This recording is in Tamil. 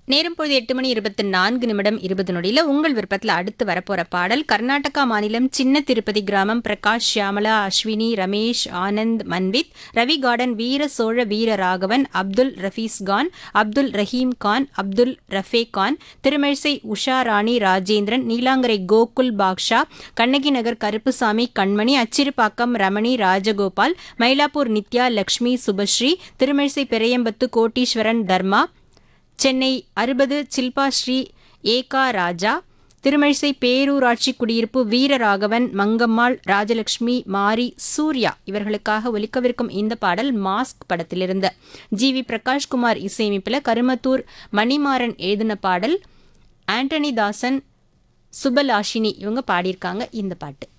நேரம் பொழுது எட்டு மணி இருபத்தி நான்கு நிமிடம் இருபது நொடியில உங்கள் விருப்பத்தில் அடுத்து வரப்போற பாடல் கர்நாடகா மாநிலம் சின்ன திருப்பதி கிராமம் பிரகாஷ் ஷியாமலா அஸ்வினி ரமேஷ் ஆனந்த் மன்வித் ரவி கார்டன் வீர சோழ வீர ராகவன் அப்துல் ரஃபீஸ் கான் அப்துல் ரஹீம் கான் அப்துல் ரஃபே கான் திருமழிசை உஷா ராணி ராஜேந்திரன் நீலாங்கரை கோகுல் பாக்ஷா கண்ணகி நகர் கருப்புசாமி கண்மணி அச்சிறுபாக்கம் ரமணி ராஜகோபால் மயிலாப்பூர் நித்யா லக்ஷ்மி சுபஸ்ரீ திருமழிசை பெரியம்பத்து கோட்டீஸ்வரன் தர்மா சென்னை அறுபது சில்பா ஸ்ரீ ஏகா ராஜா திருமழிசை பேரூராட்சி குடியிருப்பு வீரராகவன் மங்கம்மாள் ராஜலட்சுமி மாரி சூர்யா இவர்களுக்காக ஒலிக்கவிருக்கும் இந்த பாடல் மாஸ்க் படத்திலிருந்து ஜி வி பிரகாஷ்குமார் இசையமைப்பில் கருமத்தூர் மணிமாறன் எழுதின பாடல் ஆண்டனி தாசன் சுபலாஷினி இவங்க பாடியிருக்காங்க இந்த பாட்டு